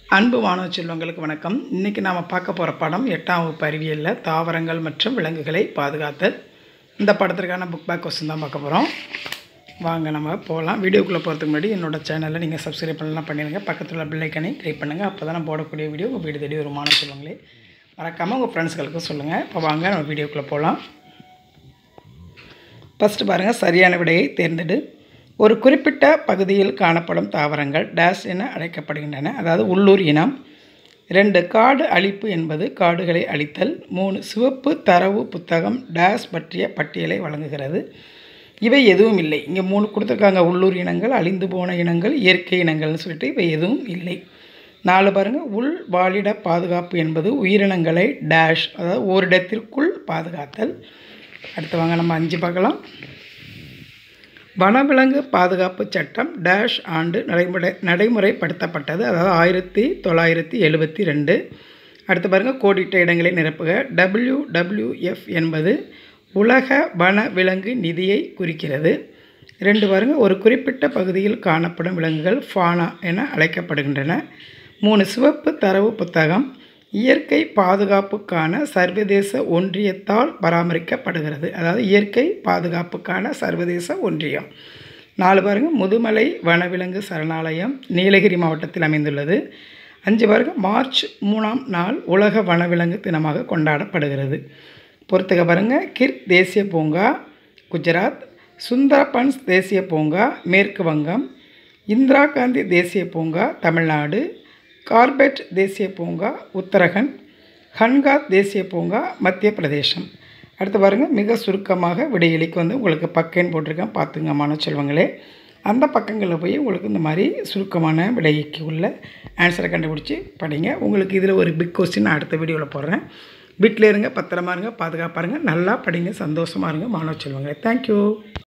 அன்பு மாணவ செல்வங்களுக்கு வணக்கம் இன்றைக்கி நாம் பார்க்க போகிற படம் எட்டாம் வகுப்பு அறிவியலில் தாவரங்கள் மற்றும் விலங்குகளை பாதுகாத்தல் இந்த படத்திற்கான புக் பேக் கொஸ்டின் தான் பார்க்க போகிறோம் வாங்க நம்ம போகலாம் வீடியோக்குள்ளே போகிறதுக்கு முன்னாடி என்னோட சேனலை நீங்கள் சப்ஸ்கிரைப் பண்ணலாம் பண்ணிடுங்க பக்கத்தில் உள்ள பில்லைக்கனை கிளிக் பண்ணுங்கள் அப்போ தான் நான் போடக்கூடிய வீடியோ உங்கள் வீடு தேடி ஒரு மாணவ செல்வங்களே மறக்காமல் உங்கள் ஃப்ரெண்ட்ஸ்களுக்கும் சொல்லுங்கள் இப்போ வாங்க நம்ம வீடியோக்குள்ளே போகலாம் ஃபஸ்ட்டு பாருங்கள் சரியான விடையை தேர்ந்தெடு ஒரு குறிப்பிட்ட பகுதியில் காணப்படும் தாவரங்கள் டேஷ் என அழைக்கப்படுகின்றன அதாவது உள்ளூர் இனம் ரெண்டு காடு அழிப்பு என்பது காடுகளை அழித்தல் மூணு சிவப்பு தரவு புத்தகம் டேஷ் பற்றிய பட்டியலை வழங்குகிறது இவை எதுவும் இல்லை இங்கே மூணு கொடுத்துருக்காங்க உள்ளூர் இனங்கள் அழிந்து போன இனங்கள் இயற்கை இனங்கள்னு சொல்லிட்டு இவை எதுவும் இல்லை நாலு பாருங்கள் உள் வாழிட பாதுகாப்பு என்பது உயிரினங்களை டேஷ் அதாவது ஓரிடத்திற்குள் பாதுகாத்தல் அடுத்து வாங்க நம்ம அஞ்சு பார்க்கலாம் வனவிலங்கு பாதுகாப்பு சட்டம் டேஷ் ஆண்டு நடைமுறை நடைமுறைப்படுத்தப்பட்டது அதாவது ஆயிரத்தி தொள்ளாயிரத்தி எழுபத்தி ரெண்டு அடுத்து பாருங்கள் கோடிட்ட இடங்களை நிரப்புக டபிள்யூ டபிள்யூஎஃப் என்பது உலக வன விலங்கு நிதியை குறிக்கிறது ரெண்டு பாருங்க ஒரு குறிப்பிட்ட பகுதியில் காணப்படும் விலங்குகள் ஃபானா என அழைக்கப்படுகின்றன மூணு சிவப்பு தரவு புத்தகம் இயற்கை பாதுகாப்புக்கான சர்வதேச ஒன்றியத்தால் பராமரிக்கப்படுகிறது அதாவது இயற்கை பாதுகாப்புக்கான சர்வதேச ஒன்றியம் நாலு பாருங்கள் முதுமலை வனவிலங்கு சரணாலயம் நீலகிரி மாவட்டத்தில் அமைந்துள்ளது அஞ்சு பாருங்க மார்ச் மூணாம் நாள் உலக வனவிலங்கு தினமாக கொண்டாடப்படுகிறது பொறுத்துக்க பாருங்கள் கிர் தேசிய பூங்கா குஜராத் சுந்தரபன்ஸ் தேசிய பூங்கா மேற்கு வங்கம் இந்திரா காந்தி தேசிய பூங்கா தமிழ்நாடு கார்பெட் தேசிய பூங்கா உத்தரகண்ட் ஹன்காத் தேசிய பூங்கா மத்திய பிரதேசம் அடுத்து பாருங்கள் மிக சுருக்கமாக விடையளிக்கு வந்து உங்களுக்கு பக்கேன்னு போட்டிருக்கேன் பார்த்துங்க மாணவ செல்வங்களே அந்த பக்கங்களில் போய் உங்களுக்கு இந்த மாதிரி சுருக்கமான விடைக்கு உள்ள ஆன்சரை கண்டுபிடிச்சி படிங்க உங்களுக்கு இதில் ஒரு பிக் கொஸ்டின் நான் அடுத்த வீடியோவில் போடுறேன் வீட்டில் இருங்க பத்திரமா இருங்க பாதுகாப்பாக இருங்க நல்லா படிங்க சந்தோஷமாக இருங்க மாணவ செல்வங்களே தேங்க்யூ